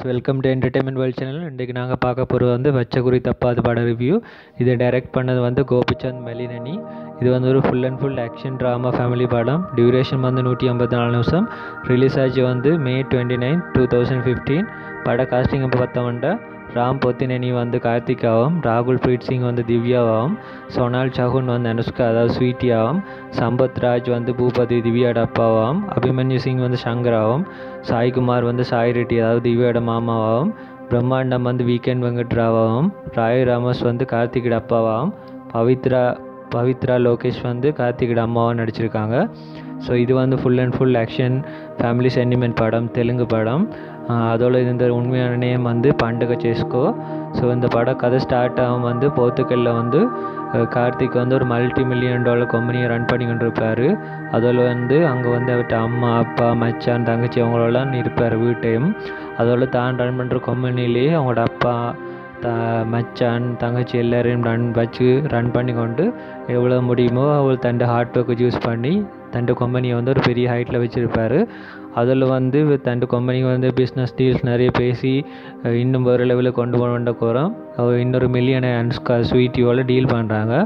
welcome to entertainment world channel இன்றைக்கி நாங்கள் பார்க்க போகிறது வந்து வச்சகுறி தப்பாது பட ரிவ்யூ இதை டைரக்ட் பண்ணது வந்து கோபிச்சந்த் மெலினனி இது வந்து ஒரு full and full action drama family படம் டியூரேஷன் வந்து நூற்றி ஐம்பத்தி நாலு நிமிஷம் ரிலீஸ் ஆச்சு வந்து May twenty nine two thousand fifteen பட காஸ்டிங் இப்போ பார்த்தோம்னா ராம் பொத்தினனி வந்து கார்த்திகாவும் ராகுல் பிரீத் சிங் வந்து திவ்யாவாகவும் சோனால் சகுன் வந்து அனுஷ்கா அதாவது ஸ்வீட்டியாவும் சம்பத் ராஜ் வந்து பூபதி திவ்யாட அப்பாவாகவும் அபிமன்யு சிங் வந்து சங்கராவும் சாய்குமார் வந்து சாய் ரெட்டி அதாவது திவ்யாட மாமாவாகவும் பிரம்மாண்டம் வந்து வீக்கெண்ட் வெங்கட்ராவாவும் ராய் ராமஸ் வந்து கார்த்திகோட அப்பாவாகவும் பவித்ரா பவித்ரா லோகேஷ் வந்து கார்த்திகோட அம்மாவாக நடிச்சிருக்காங்க ஸோ இது வந்து full and full action family sentiment படம் தெலுங்கு படம் அதோட இந்த உண்மையான நேம் வந்து பண்டுக சேஸ்கோ ஸோ இந்த படம் கதை ஸ்டார்ட் ஆகும் வந்து போர்த்துக்கல்ல வந்து கார்த்திக் வந்து ஒரு மல்டி மில்லியன் டாலர் கம்பெனியை ரன் பண்ணிக்கிட்டு இருப்பார் அதில் வந்து அங்கே வந்து அவர்கிட்ட அம்மா அப்பா மச்சான் தங்கச்சி அவங்களெல்லாம் இருப்பார் வீட்டையும் அதோட தான் ரன் பண்ணுற கம்பெனிலேயே அவங்களோட அப்பா த மச்சான் தங்கச்சி எல்லாரையும் ரன் வச்சு ரன் பண்ணி கொண்டு எவ்வளோ முடியுமோ அவள் தண்டு ஹார்ட் ஒர்க்கு யூஸ் பண்ணி தண்டு கம்பெனியை வந்து ஒரு பெரிய ஹைட்டில் வச்சுருப்பார் அதில் வந்து தண்டு கம்பெனி வந்து பிஸ்னஸ் டீல்ஸ் நிறைய பேசி இன்னும் வேறு லெவலில் கொண்டு போன கோரம் இன்னொரு மில்லியனை அனுஷ்கா ஸ்வீட்டியோட டீல் பண்ணுறாங்க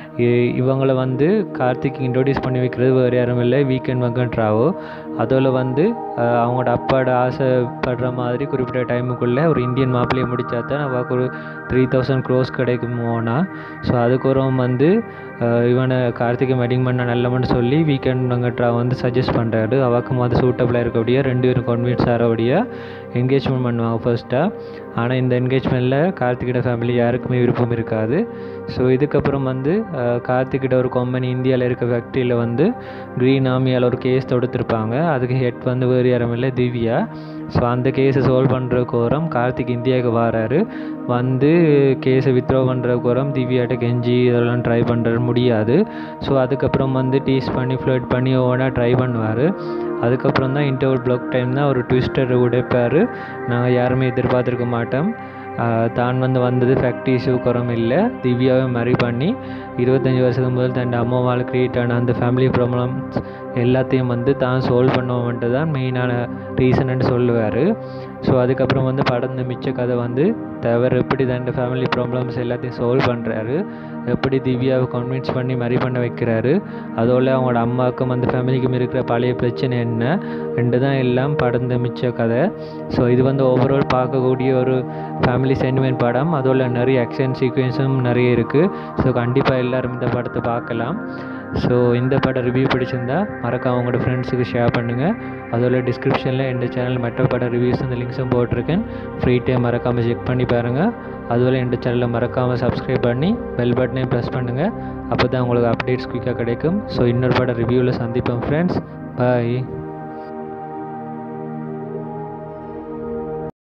இவங்கள வந்து கார்த்திக் இன்ட்ரோடியூஸ் பண்ணி வைக்கிறது வேறு யாரும் இல்லை வீக்கெண்ட் வெங்கட்ராவோ அதில் வந்து அவங்களோட அப்பாவோட ஆசைப்படுற மாதிரி குறிப்பிட்ட டைமுக்குள்ளே ஒரு இந்தியன் மாப்பிள்ளையை முடித்தா தான் அவருக்கு ஒரு த்ரீ தௌசண்ட் க்ரோஸ் கிடைக்கும் போனால் ஸோ அதுக்கப்புறம் வந்து இவனை கார்த்திகை வெட்டிங் பண்ண நல்லவன்னு சொல்லி வீக்கெண்ட் வெங்கட்ரா வந்து சஜஸ்ட் பண்ணுறாரு அவக்கும் அது சூட்டபிளாக இருக்கக்கூடிய ரெண்டு பேரும் கன்வின்ஸ் ஆகிறபடிய என்கேஜ்மெண்ட் பண்ணுவாங்க ஃபர்ஸ்ட்டாக ஆனால் இந்த என்கேஜ்மெண்ட்டில் கார்த்திகிட்ட ஃபேமிலி யாருக்குமே விருப்பம் இருக்காது ஸோ இதுக்கப்புறம் வந்து கார்த்திகிட்ட ஒரு கம்பெனி இந்தியாவில் இருக்க ஃபேக்ட்ரியில் வந்து க்ரீன் ஆர்மியால் ஒரு கேஸ் தொடுத்துருப்பாங்க அதுக்கு ஹெட் வந்து வேறு யாரும் இல்லை திவ்யா ஸோ அந்த கேஸை சால்வ் பண்ணுற கோரம் கார்த்திக் இந்தியாவுக்கு வராரு வந்து கேஸை வித்ட்ரா பண்ணுற கோரம் திவ்யாட்ட கெஞ்சி இதெல்லாம் ட்ரை பண்ணுற முடியாது ஸோ அதுக்கப்புறம் வந்து டீஸ் பண்ணி ஃப்ளட் பண்ணி ஓனாக ட்ரை பண்ணுவார் அதுக்கப்புறம் தான் இன்டர்வல் பிளாக் டைம் தான் ஒரு ட்விஸ்டர் உடைப்பார் நாங்கள் யாருமே எதிர்பார்த்துருக்க மாட்டோம் தான் வந்து வந்தது ஃபேக்ட்ரி இஷ்யூ குறம் இல்லை திவ்யாவை மறி பண்ணி இருபத்தஞ்சி வருஷத்துக்கு முதல் தன் அம்மாவால் க்ரியேட் ஆன அந்த ஃபேமிலி ப்ராப்ளம்ஸ் எல்லாத்தையும் வந்து தான் சால்வ் பண்ணுவோன்ட்டு தான் மெயினான ரீசன்னு சொல்லுவார் ஸோ அதுக்கப்புறம் வந்து படந்த மிச்ச கதை வந்து தவிர எப்படி தன் ஃபேமிலி ப்ராப்ளம்ஸ் எல்லாத்தையும் சால்வ் பண்ணுறாரு எப்படி திவ்யாவை கன்வின்ஸ் பண்ணி மறி பண்ண வைக்கிறாரு அதோட அவங்களோட அம்மாவுக்கும் அந்த ஃபேமிலிக்கும் இருக்கிற பழைய பிரச்சனை என்ன ரெண்டு தான் எல்லாம் படந்த மிச்ச கதை ஸோ இது வந்து ஓவரால் பார்க்கக்கூடிய ஒரு ஃபேமிலி சென்டிமெண்ட் படம் அதோட நிறைய ஆக்ஷன் சீக்வன்ஸும் நிறைய இருக்குது ஸோ கண்டிப்பாக எல்லோரும் இந்த படத்தை பார்க்கலாம் ஸோ இந்த படம் ரிவ்யூ பிடிச்சிருந்தா மறக்காம உங்களோட ஃப்ரெண்ட்ஸுக்கு ஷேர் பண்ணுங்கள் அதோட டிஸ்கிரிப்ஷனில் எந்த சேனல் மற்ற பட ரிவ்யூஸ் இந்த லிங்க்ஸும் போட்டிருக்கேன் ஃப்ரீ டைம் மறக்காமல் செக் பண்ணி பாருங்கள் அதுபோல் எந்த சேனலில் மறக்காமல் சப்ஸ்கிரைப் பண்ணி பெல் பட்டனையும் ப்ரெஸ் பண்ணுங்கள் அப்போ தான் உங்களுக்கு அப்டேட்ஸ் குயிக்காக கிடைக்கும் ஸோ இன்னொரு பட ரிவ்யூவில் சந்திப்போம் ஃப்ரெண்ட்ஸ் பாய்